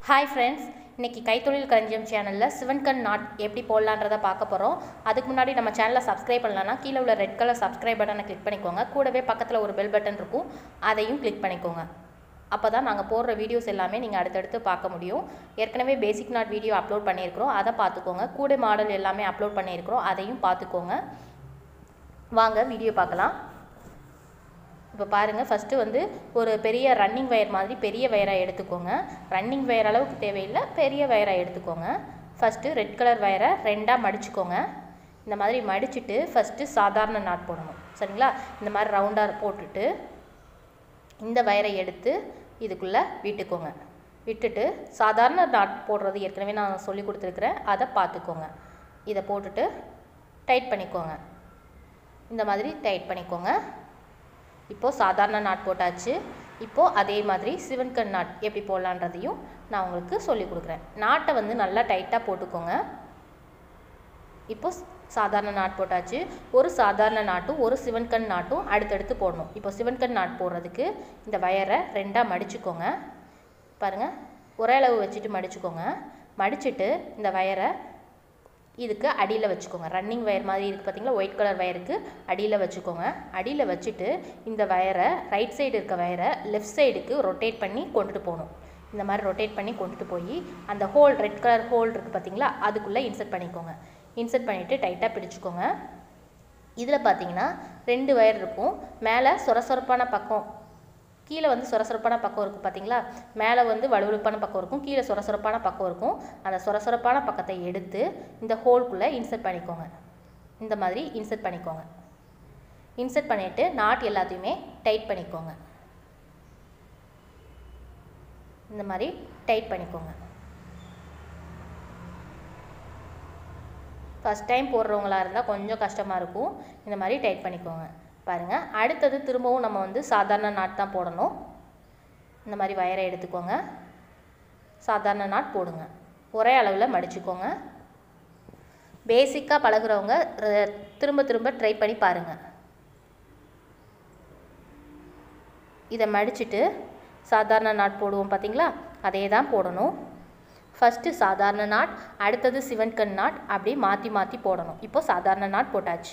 hi friends இன்னைக்கு கைத்தொழில் களஞ்சியம் சேனலில் சிவன்கண் நாட் எப்படி போடலான்றதை பார்க்க போகிறோம் அதுக்கு முன்னாடி நம்ம சேனலை சப்ஸ்கிரைப் பண்ணலன்னா கீழே உள்ள ரெட் கலர் சப்ஸ்கிரைப் பட்டனை கிளிக் பண்ணிக்கோங்க கூடவே பக்கத்தில் ஒரு பெல் பட்டன் இருக்கும் அதையும் கிளிக் பண்ணிக்கோங்க அப்போ தான் நாங்கள் போடுற வீடியோஸ் எல்லாமே நீங்கள் அடுத்தடுத்து பார்க்க முடியும் ஏற்கனவே பேசிக் நாட் வீடியோ அப்லோட் பண்ணியிருக்கிறோம் அதை பார்த்துக்கோங்க கூட மாடல் எல்லாமே அப்லோட் பண்ணியிருக்கிறோம் அதையும் பார்த்துக்கோங்க வாங்க வீடியோ பார்க்கலாம் இப்போ பாருங்கள் ஃபஸ்ட்டு வந்து ஒரு பெரிய ரன்னிங் வயர் மாதிரி பெரிய வயராக எடுத்துக்கோங்க ரன்னிங் வயர் அளவுக்கு தேவையில்லை பெரிய வயராக எடுத்துக்கோங்க ஃபஸ்ட்டு ரெட் கலர் வயரை ரெண்டாக மடிச்சுக்கோங்க இந்த மாதிரி மடிச்சுட்டு ஃபஸ்ட்டு சாதாரண நாட் போடணும் சரிங்களா இந்த மாதிரி ரவுண்டாக போட்டுட்டு இந்த வயரை எடுத்து இதுக்குள்ளே விட்டுக்கோங்க விட்டுட்டு சாதாரண நாட் போடுறது ஏற்கனவே நான் சொல்லி கொடுத்துருக்குறேன் அதை பார்த்துக்கோங்க இதை போட்டுட்டு டைட் பண்ணிக்கோங்க இந்த மாதிரி டைட் பண்ணிக்கோங்க இப்போது சாதாரண நாட் போட்டாச்சு இப்போது அதே மாதிரி சிவன்கண் நாட் எப்படி போடலான்றதையும் நான் உங்களுக்கு சொல்லி கொடுக்குறேன் நாட்டை வந்து நல்லா டைட்டாக போட்டுக்கோங்க இப்போ சாதாரண நாட் போட்டாச்சு ஒரு சாதாரண நாட்டும் ஒரு சிவன்கண் நாட்டும் அடுத்தடுத்து போடணும் இப்போ சிவன்கண் நாட் போடுறதுக்கு இந்த வயரை ரெண்டாக மடிச்சுக்கோங்க பாருங்கள் ஒரே அளவு வச்சுட்டு மடிச்சுக்கோங்க மடிச்சுட்டு இந்த வயரை இதுக்கு அடியில் வச்சுக்கோங்க ரன்னிங் வயர் மாதிரி இருக்குது பார்த்தீங்களா ஒயிட் கலர் வயருக்கு அடியில் வச்சுக்கோங்க அடியில் வச்சுட்டு இந்த வயரை ரைட் சைடு இருக்க வயரை லெஃப்ட் சைடுக்கு ரொட்டேட் பண்ணி கொண்டுட்டு போகணும் இந்த மாதிரி ரொட்டேட் பண்ணி கொண்டுட்டு போய் அந்த ஹோல் ரெட் கலர் ஹோல் இருக்குது பார்த்தீங்களா அதுக்குள்ளே இன்சர்ட் பண்ணிக்கோங்க இன்சர்ட் பண்ணிவிட்டு டைட்டாக பிடிச்சிக்கோங்க இதில் பார்த்தீங்கன்னா ரெண்டு வயர் இருக்கும் மேலே சொரசொரப்பான பக்கம் கீழே வந்து சொரசொரப்பான பக்கம் இருக்குது பார்த்தீங்களா மேலே வந்து வலுவழுப்பான பக்கம் இருக்கும் கீழே சொரசொரப்பான பக்கம் இருக்கும் அந்த சொரசொரப்பான பக்கத்தை எடுத்து இந்த ஹோல்குள்ளே இன்சர்ட் பண்ணிக்கோங்க இந்த மாதிரி இன்சர்ட் பண்ணிக்கோங்க இன்சர்ட் பண்ணிவிட்டு நாட் எல்லாத்தையுமே டைட் பண்ணிக்கோங்க இந்த மாதிரி டைட் பண்ணிக்கோங்க ஃபஸ்ட் டைம் போடுறவங்களா இருந்தால் கொஞ்சம் கஷ்டமாக இருக்கும் இந்த மாதிரி டைட் பண்ணிக்கோங்க பாருங்கள் அடுத்தது திரும்பவும் நம்ம வந்து சாதாரண நாட் தான் போடணும் இந்த மாதிரி வயரை எடுத்துக்கோங்க சாதாரண நாட் போடுங்க ஒரே அளவில் மடிச்சுக்கோங்க பேசிக்காக பழகுறவங்க ர- திரும்ப திரும்ப ட்ரை பண்ணி பாருங்கள் இதை மடிச்சுட்டு சாதாரண நாட் போடுவோம் பார்த்தீங்களா அதே தான் போடணும் ஃபஸ்ட்டு சாதாரண நாட் அடுத்தது சிவன்கண் நாட் அப்படி மாற்றி மாற்றி போடணும் இப்போ சாதாரண நாட் போட்டாச்சு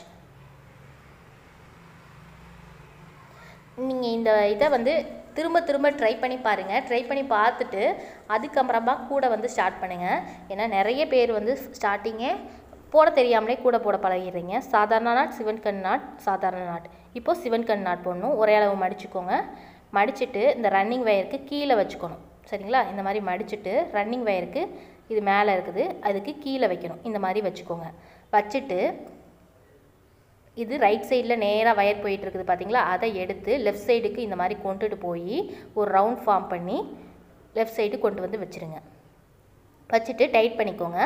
நீங்கள் இந்த இதை வந்து திரும்ப திரும்ப ட்ரை பண்ணி பாருங்கள் ட்ரை பண்ணி பார்த்துட்டு அதுக்கப்புறமா கூட வந்து ஸ்டார்ட் பண்ணுங்கள் ஏன்னா நிறைய பேர் வந்து ஸ்டார்டிங்கே போட தெரியாமலே கூட போட பழகிடுறீங்க சாதாரண நாட் சிவன் கண் நாட் சாதாரண நாட் இப்போது சிவன் கண் நாட் போடணும் ஒரே அளவு மடிச்சுக்கோங்க மடிச்சுட்டு இந்த ரன்னிங் வயருக்கு கீழே வச்சுக்கணும் சரிங்களா இந்த மாதிரி மடிச்சுட்டு ரன்னிங் வயருக்கு இது மேலே இருக்குது அதுக்கு கீழே வைக்கணும் இந்த மாதிரி வச்சுக்கோங்க வச்சுட்டு இது ரைட் சைடில் நேராக வயர் போயிட்டு இருக்குது பார்த்தீங்களா அதை எடுத்து லெஃப்ட் சைடுக்கு இந்த மாதிரி கொண்டுட்டு போய் ஒரு ரவுண்ட் ஃபார்ம் பண்ணி லெஃப்ட் சைடு கொண்டு வந்து வச்சுருங்க வச்சுட்டு டைட் பண்ணிக்கோங்க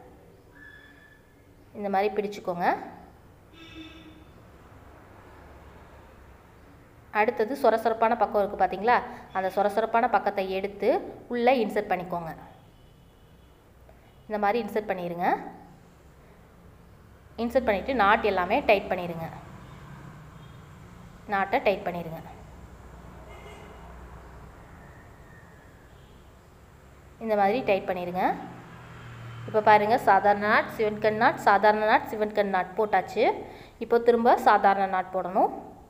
இந்த மாதிரி பிடிச்சுக்கோங்க அடுத்தது சொரசொரப்பான பக்கம் இருக்குது பார்த்தீங்களா அந்த சொரசொரப்பான பக்கத்தை எடுத்து உள்ளே இன்சர்ட் பண்ணிக்கோங்க இந்த மாதிரி இன்சர்ட் பண்ணிடுங்க இன்சர்ட் பண்ணிவிட்டு நாட் எல்லாமே டைட் பண்ணிடுங்க நாட்டை டைட் பண்ணிடுங்க இந்த மாதிரி டைட் பண்ணிடுங்க இப்போ பாருங்கள் சாதாரண நாட் சிவன்கண் நாட் சாதாரண நாட் சிவன்கண் நாட் போட்டாச்சு இப்போ திரும்ப சாதாரண நாட் போடணும்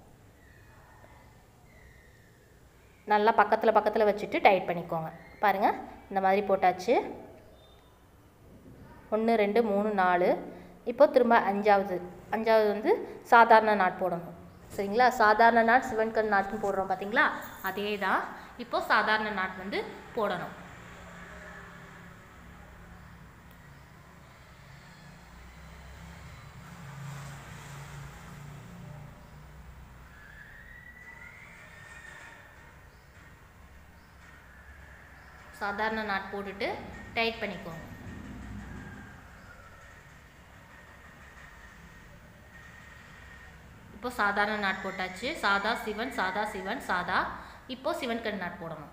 நல்லா பக்கத்தில் பக்கத்தில் வச்சுட்டு டைட் பண்ணிக்கோங்க பாருங்கள் இந்த மாதிரி போட்டாச்சு ஒன்று ரெண்டு மூணு நாலு இப்போ திரும்ப அஞ்சாவது அஞ்சாவது வந்து சாதாரண நாட் போடணும் சரிங்களா சாதாரண நாட் சிவன்கண் நாட்னு போடுறோம் பார்த்தீங்களா அதே தான் இப்போ சாதாரண நாட் வந்து போடணும் சாதாரண நாட் போட்டுட்டு டைட் பண்ணிக்கோங்க இப்போ சாதாரண நாட் போட்டாச்சு சாதா சிவன் சாதா சிவன் சாதா இப்போ சிவன் கண் நாட் போடணும்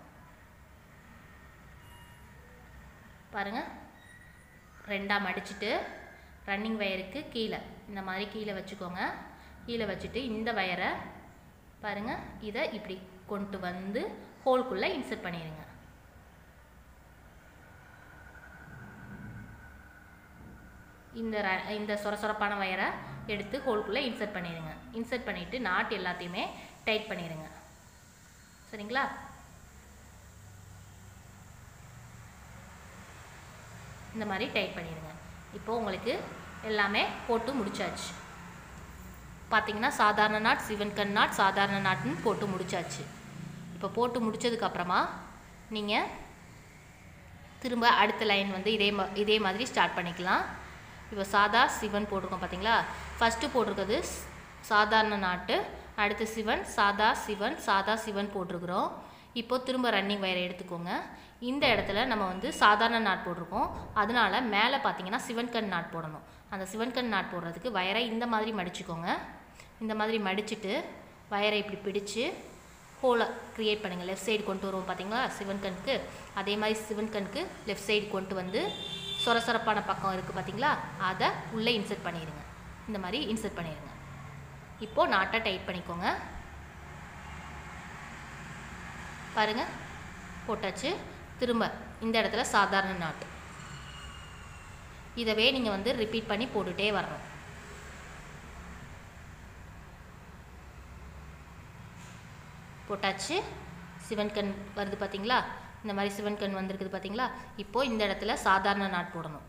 பாருங்க ரெண்டாக மடிச்சுட்டு ரன்னிங் வயருக்கு கீழே இந்த மாதிரி கீழே வச்சுக்கோங்க கீழே வச்சுட்டு இந்த வயரை பாருங்க இதை இப்படி கொண்டு வந்து ஹோல்குள்ளே இன்சர்ட் பண்ணிடுங்க இந்த ர இந்த சொரசொரப்பான வயரை எடுத்து ஹோல்குள்ளே இன்சர்ட் பண்ணிடுங்க இன்சர்ட் பண்ணிவிட்டு நாட் எல்லாத்தையுமே டைட் பண்ணிடுங்க சரிங்களா இந்த மாதிரி டைட் பண்ணிடுங்க இப்போ உங்களுக்கு எல்லாமே போட்டு முடிச்சாச்சு பார்த்தீங்கன்னா சாதாரண நாட் சிவன் கண் நாட் சாதாரண நாட்னு போட்டு முடிச்சாச்சு இப்போ போட்டு முடிச்சதுக்கப்புறமா நீங்கள் திரும்ப அடுத்த லைன் வந்து இதே மா இதே மாதிரி ஸ்டார்ட் பண்ணிக்கலாம் இப்போ சாதா சிவன் போட்டிருக்கோம் பார்த்தீங்களா ஃபஸ்ட்டு போட்டிருக்கிறது ஸ்- சாதாரண நாட்டு அடுத்து சிவன் சாதா சிவன் சாதா சிவன் போட்டிருக்கிறோம் இப்போ திரும்ப ரன்னிங் வயரை எடுத்துக்கோங்க இந்த இடத்துல நம்ம வந்து சாதாரண நாட் போட்டிருக்கோம் அதனால மேலே பார்த்தீங்கன்னா சிவன்கண் நாட் போடணும் அந்த சிவன்கண் நாட் போடுறதுக்கு வயரை இந்த மாதிரி மடிச்சுக்கோங்க இந்த மாதிரி மடிச்சிட்டு வயரை இப்படி பிடிச்சு ஹோலை க்ரியேட் பண்ணுங்கள் லெஃப்ட் சைடு கொண்டு வருவோம் பார்த்தீங்களா சிவன் கண்ணுக்கு அதே மாதிரி சிவன் கண்ணுக்கு லெஃப்ட் சைடு கொண்டு வந்து சொரசொரப்பான பக்கம் இருக்குது பார்த்தீங்களா அதை உள்ளே இன்சர்ட் பண்ணிடுங்க இந்த மாதிரி இன்சர்ட் பண்ணிடுங்க இப்போது நாட்டை டைட் பண்ணிக்கோங்க பாருங்க போட்டாச்சு திரும்ப இந்த இடத்துல சாதாரண நாட்டு இதவே நீங்கள் வந்து ரிப்பீட் பண்ணி போட்டுகிட்டே வரணும் போட்டாச்சு சிவன் கண் வருது பார்த்தீங்களா இந்த மாதிரி சிவன் கண் வந்திருக்குது பார்த்தீங்களா இப்போது இந்த இடத்துல சாதாரண நாட் போடணும்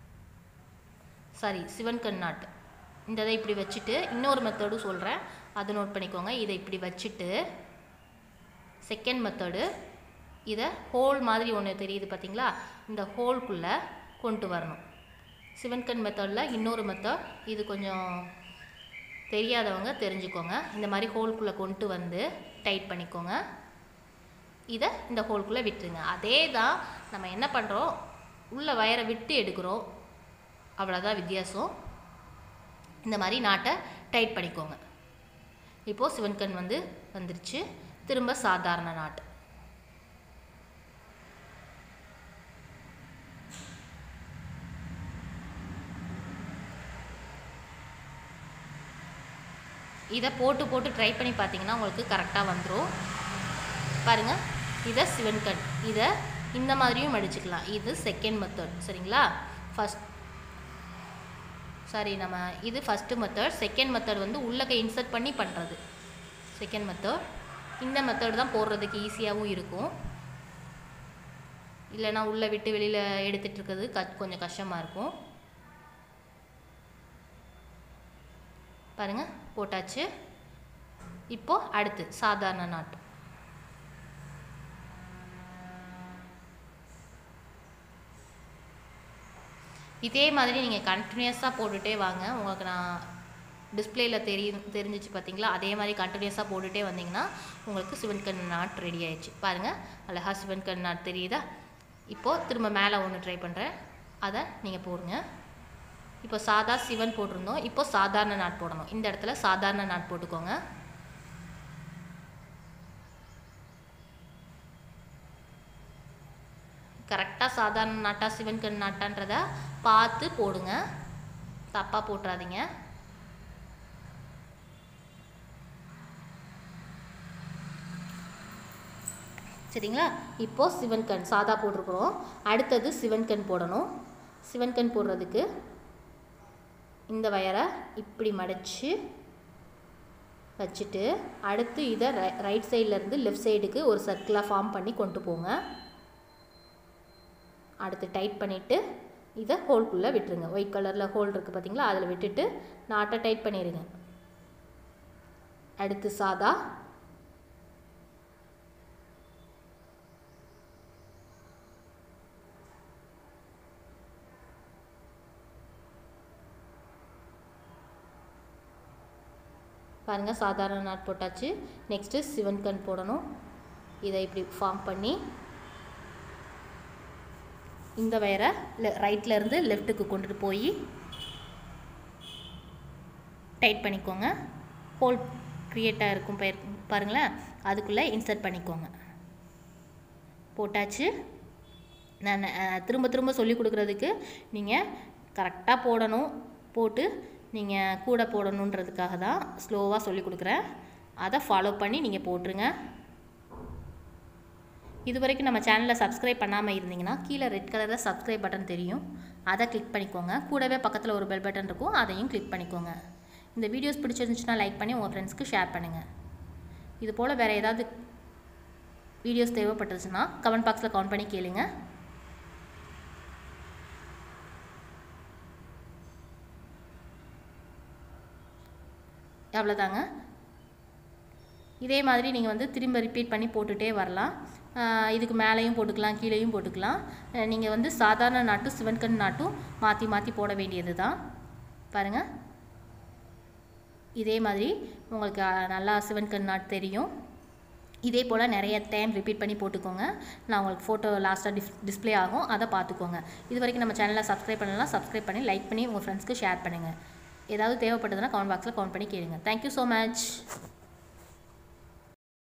சாரி சிவன் கண் நாட் இந்த இதை இப்படி வச்சுட்டு இன்னொரு மெத்தடும் சொல்கிறேன் அதை நோட் பண்ணிக்கோங்க இதை இப்படி வச்சுட்டு செகண்ட் மெத்தடு இதை ஹோல் மாதிரி ஒன்று தெரியுது பார்த்தீங்களா இந்த ஹோல்குள்ளே கொண்டு வரணும் சிவன்கண் மெத்தடில் இன்னொரு மெத்தட் இது கொஞ்சம் தெரியாதவங்க தெரிஞ்சுக்கோங்க இந்த மாதிரி ஹோல்குள்ளே கொண்டு வந்து டைட் பண்ணிக்கோங்க இதை இந்த ஹோல்குள்ளே விட்டுருங்க அதே தான் நம்ம என்ன பண்ணுறோம் உள்ள வயரை விட்டு எடுக்கிறோம் அவ்வளோதான் வித்தியாசம் இந்த மாதிரி நாட்டை டைட் பண்ணிக்கோங்க இப்போது சிவன்கண் வந்து வந்துருச்சு திரும்ப சாதாரண நாட்டு இதை போட்டு போட்டு ட்ரை பண்ணி பார்த்தீங்கன்னா உங்களுக்கு கரெக்டாக வந்துடும் பாருங்கள் இதை சிவன்கண் இதை இந்த மாதிரியும் மடிச்சுக்கலாம் இது செகண்ட் மெத்தட் சரிங்களா ஃபஸ்ட் சாரி நம்ம இது ஃபஸ்ட்டு மெத்தட் செகண்ட் மெத்தட் வந்து உள்ளக்க இன்சர்ட் பண்ணி பண்ணுறது செகண்ட் மெத்தட் இந்த மெத்தட் தான் போடுறதுக்கு ஈஸியாகவும் இருக்கும் இல்லைன்னா உள்ளே விட்டு வெளியில் எடுத்துகிட்டு இருக்கிறது க கொஞ்சம் கஷ்டமாக இருக்கும் பாருங்கள் போட்டாச்சு இப்போது அடுத்து சாதாரண நாட்டு இதே மாதிரி நீங்கள் கண்டினியூஸாக போட்டுகிட்டே வாங்க உங்களுக்கு நான் டிஸ்பிளேயில் தெரியும் தெரிஞ்சிச்சு பார்த்தீங்களா அதே மாதிரி கண்டினியூஸாக போட்டுகிட்டே வந்தீங்கன்னா உங்களுக்கு சிவன்கண் நாட் ரெடி ஆயிடுச்சு பாருங்கள் அழகா சிவன்கண் நாட் தெரியுதா இப்போது திரும்ப மேலே ஒன்று ட்ரை பண்ணுறேன் அதை நீங்கள் போடுங்க இப்போ சாதா சிவன் போட்டிருந்தோம் இப்போ சாதாரண நாட் போடணும் இந்த இடத்துல சாதாரண நாட் போட்டுக்கோங்க கரெக்டாக சாதாரண நாட்டா சிவன் கண் நாட்டான்றத பார்த்து போடுங்க தப்பாக போட்டுறாதீங்க சரிங்களா இப்போது சிவன் கண் சாதா போட்டிருக்கிறோம் அடுத்தது சிவன் கண் போடணும் சிவன் கண் போடுறதுக்கு இந்த வயரை இப்படி மடித்து வச்சுட்டு அடுத்து இதை ரை ரைட் சைட்லேருந்து லெஃப்ட் சைடுக்கு ஒரு சர்க்கிளாக ஃபார்ம் பண்ணி கொண்டு போங்க அடுத்து டைட் பண்ணிவிட்டு இதை ஹோல்குள்ளே விட்டுருங்க ஒயிட் கலரில் ஹோல் இருக்குது பார்த்தீங்களா அதில் விட்டுட்டு நாட்டை டைட் பண்ணிடுங்க அடுத்து சாதா பாருங்கள் சாதாரண நாட் போட்டாச்சு நெக்ஸ்ட்டு சிவன் கண் போடணும் இதை இப்படி ஃபார்ம் பண்ணி இந்த வயரை ரைட்டில் இருந்து லெஃப்ட்டுக்கு கொண்டுட்டு போய் டைட் பண்ணிக்கோங்க ஹோல் க்ரியேட்டாக இருக்கும் பெயர் பாருங்களேன் அதுக்குள்ளே இன்சர்ட் பண்ணிக்கோங்க போட்டாச்சு நான் அஹ், திரும்ப திரும்ப சொல்லி கொடுக்குறதுக்கு நீங்கள் கரெக்டாக போடணும் போட்டு நீங்கள் கூட போடணுன்றதுக்காக தான் ஸ்லோவாக சொல்லி கொடுக்குறேன் அதை ஃபாலோ பண்ணி நீங்கள் போட்டுருங்க இது வரைக்கும் நம்ம சேனலில் சப்ஸ்கிரைப் பண்ணாமல் இருந்தீங்கன்னா கீழே ரெட் கலரில் சப்ஸ்கிரைப் பட்டன் தெரியும் அதை கிளிக் பண்ணிக்கோங்க கூடவே பக்கத்தில் ஒரு பெல் பட்டன் இருக்கும் அதையும் கிளிக் பண்ணிக்கோங்க இந்த வீடியோஸ் பிடிச்சிருந்துச்சுன்னா லைக் பண்ணி உங்கள் ஃப்ரெண்ட்ஸ்க்கு ஷேர் பண்ணுங்கள் இது போல் வேறு ஏதாவது வீடியோஸ் தேவைப்பட்டுச்சுன்னா கமெண்ட் பாக்ஸில் கவுண்ட் பண்ணி கேளுங்க அவ்வளோதாங்க இதே மாதிரி நீங்கள் வந்து திரும்ப ரிப்பீட் பண்ணி போட்டுகிட்டே வரலாம் ஆஹ் இதுக்கு மேலேயும் போட்டுக்கலாம் கீழேயும் போட்டுக்கலாம் நீங்கள் வந்து சாதாரண நாட்டும் சிவன்கண் நாட்டும் மாற்றி மாற்றி போட வேண்டியது தான் பாருங்கள் இதே மாதிரி உங்களுக்கு ஆஹ், நல்லா சிவன்கண் நாட் தெரியும் இதே போல் நிறைய டைம் ரிப்பீட் பண்ணி போட்டுக்கோங்க நான் உங்களுக்கு ஃபோட்டோ லாஸ்ட்டாக டிஸ் டிஸ்ப்ளே ஆகும் அதை பார்த்துக்கோங்க இது வரைக்கும் நம்ம சேனலை சப்ஸ்கிரைப் பண்ணலாம் சப்ஸ்கிரைப் பண்ணி லைக் பண்ணி உங்கள் ஃப்ரெண்ட்ஸ்க்கு ஷேர் பண்ணுங்கள் ஏதாவது தேவைப்பட்டதுன்னா கமெண்ட் பாக்ஸில் கவுண்ட் பண்ணி கேளுங்க தேங்க்யூ ஸோ மச்